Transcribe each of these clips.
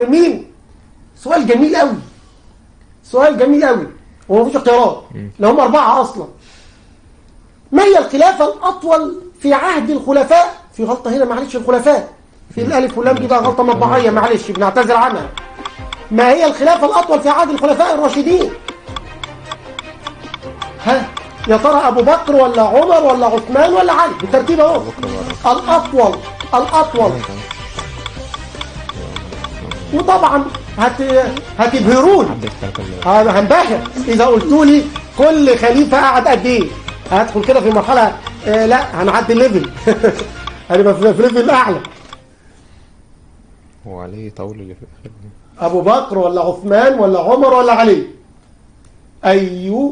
مين سؤال جميل قوي سؤال جميل قوي وما فيش اختيارات لو هم أربعة أصلا ما هي الخلافة الأطول في عهد الخلفاء في غلطة هنا معلش الخلفاء في الألف واللام دي بقى غلطة مطبعية معلش بنعتذر عنها ما هي الخلافة الأطول في عهد الخلفاء الراشدين ها يا ترى أبو بكر ولا عمر ولا عثمان ولا علي بالترتيب اهو الأطول الأطول وطبعا هت... هتبهرون عدت ثلاثة اللي هذا هنبهر اذا قلتوا لي كل خليفه قعد قد ايه هدخل كده في مرحله آه لا هنعدي الليفل هنبقى في في ليفل اعلى وعليه طول اللي في الآخر دي. ابو بكر ولا عثمان ولا عمر ولا علي اي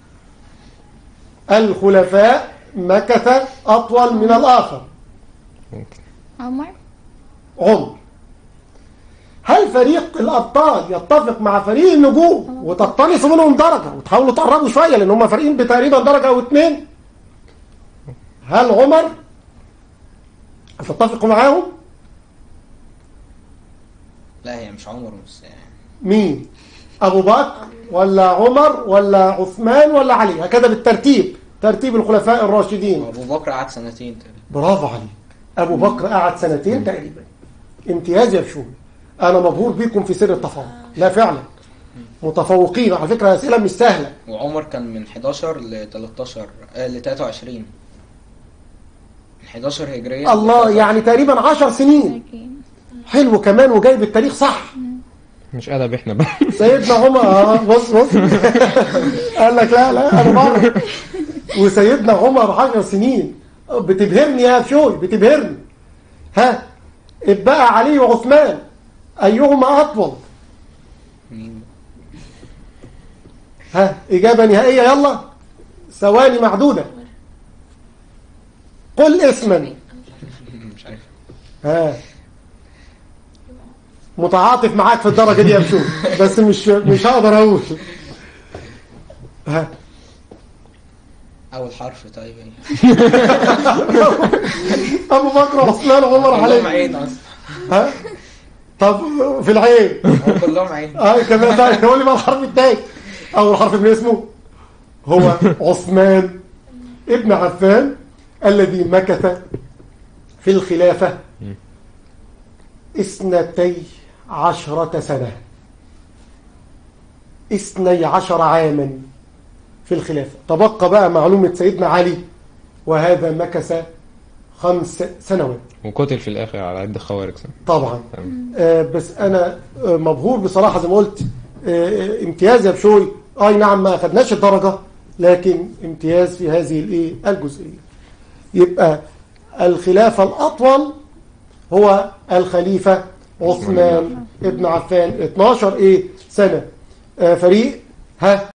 الخلفاء مكث اطول من الاخر ممكن عمر عمر هل فريق الابطال يتفق مع فريق النجوم وتقتنصوا منهم درجه وتحاولوا تقربوا شويه لان هم فارقين بتقريبا درجه او اتنين هل عمر هتتفقوا معاهم لا هي مش عمر بس يعني مين ابو بكر ولا عمر ولا عثمان ولا علي هكذا بالترتيب ترتيب الخلفاء الراشدين ابو بكر قعد سنتين تقريبا برافو عليك ابو بكر قعد سنتين تقريبا امتياز يا بشوي انا مبهور بيكم في سر التفوق لا فعلا متفوقين على فكره اسئله مش سهله وعمر كان من 11 ل 13 آه ل 23 من 11 هجرية ل الله 23. يعني تقريبا عشر سنين أكيد حلو كمان وجايب التاريخ صح مش أدب إحنا بقى سيدنا عمر اه بص بص قال لك لا لا انا بعرف وسيدنا عمر 10 سنين بتبهرني يا شوي بتبهرني ها اتبقى علي وعثمان ايهما اطول مين؟ ها اجابه نهائيه يلا ثواني معدوده قل اسما مش عارف ها متعاطف معاك في الدرجه دي يا بشوف بس مش مش هقدر اقول ها اول حرف طيب ايه ابو بكر وعثمان وعمر كلهم علي عين اصلا ها طب في العين هو كلهم عين اه كمان طيب هو لي بقى الحرف التاني اول حرف من اسمه هو عثمان ابن عفان الذي مكث في الخلافة اثنتي عشرة سنة اثني عشر عاما في الخلافة تبقى بقى معلومة سيدنا علي وهذا مكث خمس سنوات وقتل في الآخر على قد خوارج صح؟ طبعا تمام. آه، بس انا آه، مبهور بصراحه زي ما قلت آه، آه، امتياز يا بشوي اي نعم ما اخدناش الدرجه لكن امتياز في هذه الايه الجزئيه يبقى الخلافه الاطول هو الخليفه عثمان ابن عفان 12 ايه سنه آه، فريق ها